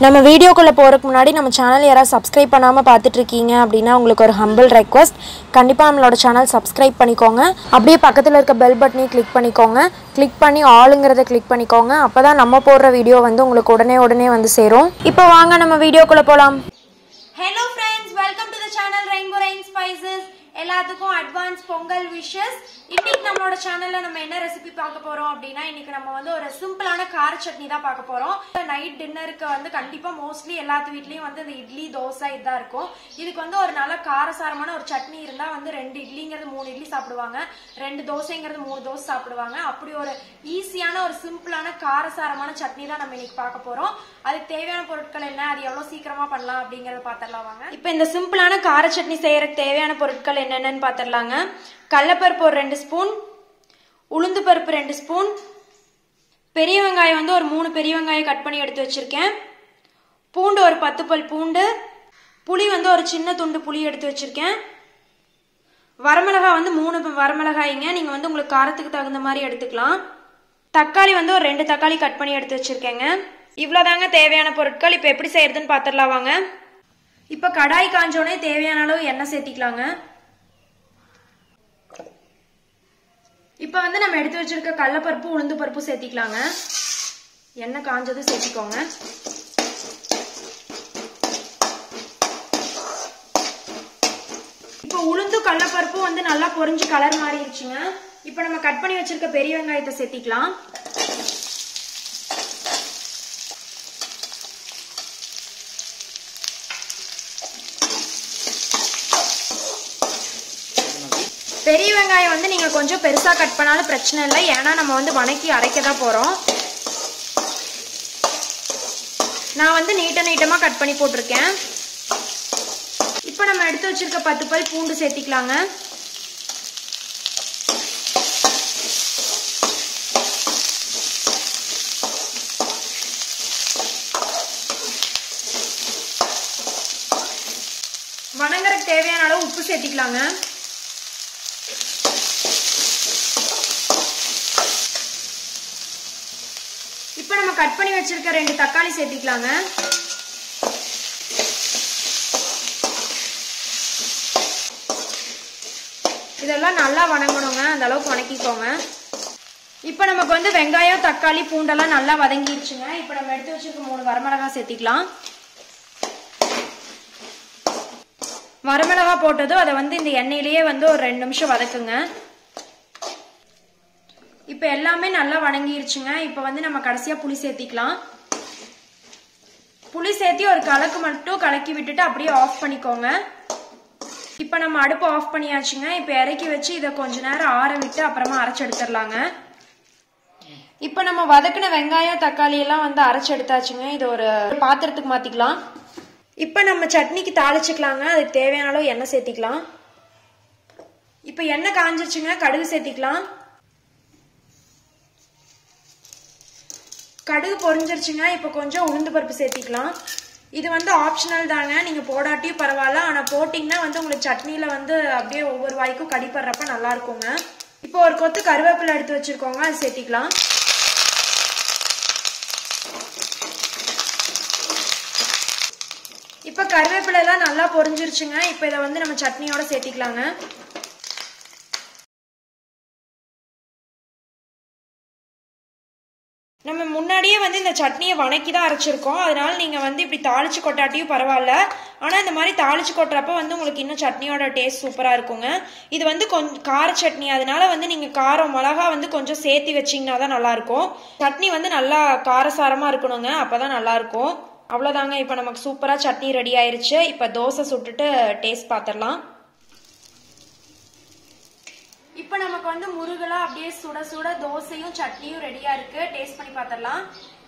நம்ம வீடியோக்குள்ளே போகிறதுக்கு முன்னாடி நம்ம சேனல் யாராவது சப்ஸ்கிரைப் பண்ணாமல் பார்த்துட்டு இருக்கீங்க அப்படின்னா உங்களுக்கு ஒரு ஹம்பிள் ரெக்வஸ்ட் கண்டிப்பாக நம்மளோட சேனல் சப்ஸ்கிரைப் பண்ணிக்கோங்க அப்படியே பக்கத்தில் இருக்க பெல் பட்டனையும் கிளிக் பண்ணிக்கோங்க கிளிக் பண்ணி ஆளுங்கிறத கிளிக் பண்ணிக்கோங்க அப்போ தான் நம்ம போடுற வீடியோ வந்து உங்களுக்கு உடனே உடனே வந்து சேரும் இப்போ வாங்க நம்ம வீடியோக்குள்ளே போகலாம் hello friends welcome to the channel Rainbow Rain Spices எல்லாத்துக்கும் அட்வான்ஸ் பொங்கல் விஷஸ் இன்னைக்கு நம்மளோட சேனல்ல நம்ம என்ன ரெசிபி பார்க்க போறோம் அப்படின்னா இன்னைக்கு நம்ம வந்து ஒரு சிம்பிளான கார சட்னி தான் பார்க்க போறோம் நைட் டின்னருக்கு வந்து கண்டிப்பா மோஸ்ட்லி எல்லாத்து வீட்லயும் வந்து இந்த இட்லி தோசை இதான் இருக்கும் இதுக்கு வந்து ஒரு நல்ல காரசாரமான ஒரு சட்னி இருந்தா வந்து ரெண்டு இட்லிங்கிறது மூணு இட்லி சாப்பிடுவாங்க ரெண்டு தோசைங்கிறது மூணு தோசை சாப்பிடுவாங்க அப்படி ஒரு ஈஸியான ஒரு சிம்பிளான காரசாரமான சட்னி தான் நம்ம இன்னைக்கு பார்க்க போறோம் அதுக்கு தேவையான பொருட்கள் என்ன அது எவ்வளவு சீக்கிரமா பண்ணலாம் அப்படிங்கறத பாத்திரலாம் வாங்க இப்போ இந்த சிம்பிளான கார சட்னி செய்யறதுக்கு தேவையான பொருட்கள் என்னென்னு பாத்திரலாங்க கடலப்பருப்பு ஒரு ரெண்டு ஸ்பூன் உளுந்து பருப்பு ரெண்டு ஸ்பூன் பெரிய வெங்காயம் வந்து ஒரு மூணு பெரிய வெங்காயம் கட் பண்ணி எடுத்து வச்சிருக்கேன் பூண்டு ஒரு பத்து பல் பூண்டு புளி வந்து ஒரு சின்ன துண்டு புளி எடுத்து வச்சிருக்கேன் வரமிளகாய் வந்து மூணு வரமிளகாய்ங்க நீங்க வந்து உங்களுக்கு காரத்துக்கு தகுந்த மாதிரி எடுத்துக்கலாம் தக்காளி வந்து ஒரு ரெண்டு தக்காளி கட் பண்ணி எடுத்து வச்சிருக்கேங்க இவ்வளவுதாங்க தேவையான பொருட்கள் இப்போ எப்படி செய்யறதுன்னு பாத்திரலாம் வாங்க இப்போ கடாய் காஞ்சோடனே தேவையான அளவு எண்ணெய் சேர்த்திக்கலாங்க இப்போ வந்து நம்ம எடுத்து வச்சிருக்க கடலப்பருப்பு உளுந்து பருப்பு சேர்த்திக்கலாங்க எண்ணெய் காஞ்சதும் சேர்த்திக்கோங்க இப்போ உளுந்து கடலப்பருப்பு வந்து நல்லா பொரிஞ்சு கலர் மாறிடுச்சுங்க இப்போ நம்ம கட் பண்ணி வச்சிருக்க பெரிய வெங்காயத்தை சேர்த்திக்கலாம் பெரிய வெங்காயம் வந்து நீங்க கொஞ்சம் பெருசா கட் பண்ணாலும் பிரச்சனை இல்லை ஏன்னா நம்ம வந்து வணக்கி அரைக்க தான் போறோம் நான் வந்து நீட்ட நீட்டமா கட் பண்ணி போட்டிருக்கேன் இப்போ நம்ம எடுத்து வச்சிருக்க பத்து பல் பூண்டு சேர்த்திக்கலாங்க வணங்குறதுக்கு தேவையான அளவு உப்பு சேர்த்திக்கலாங்க இப்போ நம்ம கட் பண்ணி வச்சிருக்க ரெண்டு தக்காளி சேர்த்திக்கலாங்க இதெல்லாம் நல்லா வணங்கணுங்க அந்த அளவுக்கு வணக்கிக்கோங்க இப்போ நமக்கு வந்து வெங்காயம் தக்காளி பூண்டெல்லாம் நல்லா வதங்கிடுச்சுங்க இப்போ நம்ம எடுத்து வச்சிருக்க மூணு வரமிளகாய் சேர்த்திக்கலாம் வரமிளகாய் போட்டதும் அதை வந்து இந்த எண்ணெயிலேயே வந்து ஒரு ரெண்டு நிமிஷம் வதக்குங்க இப்போ எல்லாமே நல்லா வணங்கிருச்சுங்க இப்போ வந்து நம்ம கடைசியாக புளி சேர்த்திக்கலாம் புளி சேர்த்தி ஒரு கலக்கு மட்டும் கலக்கி விட்டுட்டு அப்படியே ஆஃப் பண்ணிக்கோங்க இப்போ நம்ம அடுப்பு ஆஃப் பண்ணியாச்சுங்க இப்போ இறக்கி வச்சு இதை கொஞ்ச நேரம் ஆற விட்டு அப்புறமா அரைச்சு எடுத்துடலாங்க இப்போ நம்ம வதக்கின வெங்காயம் தக்காளி எல்லாம் வந்து அரைச்சு எடுத்தாச்சுங்க இது ஒரு பாத்திரத்துக்கு மாத்திக்கலாம் இப்போ நம்ம சட்னிக்கு தாளிச்சுக்கலாங்க அதுக்கு தேவையான அளவு எண்ணெய் சேர்த்திக்கலாம் இப்போ எண்ணெய் காஞ்சிருச்சுங்க கடுகு சேர்த்திக்கலாம் கடுகு பொரிஞ்சிருச்சுங்க இப்போ கொஞ்சம் உளுந்து பருப்பு சேர்த்திக்கலாம் இது வந்து ஆப்ஷனல் தாங்க நீங்க போடாட்டியும் பரவாயில்ல ஆனா போட்டிங்கன்னா வந்து உங்களுக்கு சட்னியில வந்து அப்படியே ஒவ்வொரு வாய்க்கும் கடிப்படுறப்ப நல்லா இருக்குங்க இப்போ ஒரு கொத்து கருவேப்பிலை எடுத்து வச்சிருக்கோங்க அது சேர்த்திக்கலாம் இப்போ கருவேப்பிலை எல்லாம் நல்லா பொரிஞ்சிருச்சுங்க இப்போ இதை வந்து நம்ம சட்னியோட சேர்த்திக்கலாங்க நம்ம முன்னாடியே வந்து இந்த சட்னியை வணக்கி தான் அரைச்சிருக்கோம் அதனால நீங்கள் வந்து இப்படி தாளிச்சு கொட்டாட்டியும் பரவாயில்ல ஆனால் இந்த மாதிரி தாளிச்சு கொட்டுறப்ப வந்து உங்களுக்கு இன்னும் சட்னியோட டேஸ்ட் சூப்பராக இருக்குங்க இது வந்து கொஞ்சம் கார சட்னி அதனால வந்து நீங்கள் காரம் மிளகா வந்து கொஞ்சம் சேர்த்து வச்சிங்கன்னா தான் நல்லாயிருக்கும் சட்னி வந்து நல்லா காரசாரமாக இருக்கணுங்க அப்போ தான் நல்லாயிருக்கும் அவ்வளோதாங்க இப்போ நமக்கு சூப்பராக சட்னி ரெடி ஆயிருச்சு இப்போ தோசை சுட்டுட்டு டேஸ்ட் பார்த்துடலாம் இப்போ நமக்கு வந்து முருகலா அப்படியே சுட சுட தோசையும் சட்னியும் ரெடியா இருக்கு டேஸ்ட் பண்ணி பார்த்துடலாம்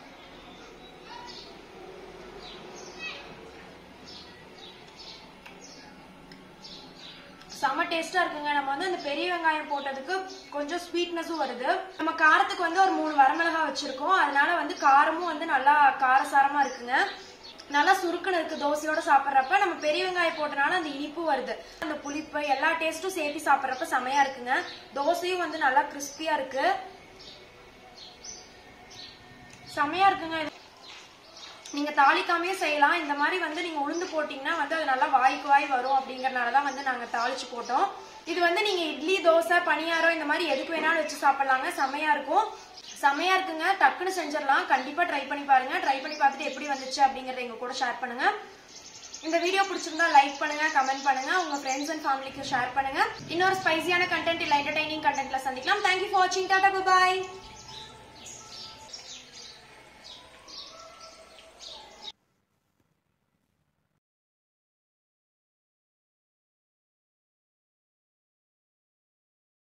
செம்ம டேஸ்டா இருக்குங்க நம்ம வந்து அந்த பெரிய வெங்காயம் போட்டதுக்கு கொஞ்சம் ஸ்வீட்னஸும் வருது நம்ம காரத்துக்கு வந்து ஒரு மூணு வரமிளகாய் வச்சிருக்கோம் அதனால வந்து காரமும் வந்து நல்லா காரசாரமா இருக்குங்க நல்லா சுருக்குன்னு இருக்கு தோசையோட சாப்பிட்றப்ப நம்ம பெரிய வெங்காயம் போட்டனால அந்த இனிப்பு வருது அந்த புளிப்பு எல்லா டேஸ்ட்டும் சேர்த்து சாப்பிட்றப்ப செமையா இருக்குங்க தோசையும் வந்து நல்லா கிறிஸ்பியா இருக்கு செமையா இருக்குங்க இது நீங்க தாளிக்காமே செய்யலாம் இந்த மாதிரி வந்து நீங்க உளுந்து போட்டீங்கன்னா வந்து அது நல்லா வாய்க்கு வாய் வரும் அப்படிங்கறனால தான் வந்து நாங்க தாளிச்சு போட்டோம் இது வந்து நீங்க இட்லி தோசை பணியாரம் இந்த மாதிரி எதுக்கு வேணாலும் வச்சு சாப்பிடலாங்க செமையா இருக்கும் செமையா இருக்குங்க டக்குன்னு செஞ்சிடலாம் கண்டிப்பா ட்ரை பண்ணி பாருங்க ட்ரை பண்ணி பார்த்துட்டு எப்படி வந்துச்சு அப்படிங்கறத எங்க கூட ஷேர் பண்ணுங்க இந்த வீடியோ பிடிச்சிருந்தா லைக் பண்ணுங்க கமெண்ட் பண்ணுங்க உங்க ஃப்ரெண்ட்ஸ் அண்ட் ஃபேமிலிக்கு ஷேர் பண்ணுங்க இன்னொரு ஸ்பைசியான கண்டென்ட் இல்ல என்டர்டைனிங் கண்டென்ட்ல சந்திக்கலாம் தேங்க்யூ ஃபார் வாட்சிங் டாடா பாய்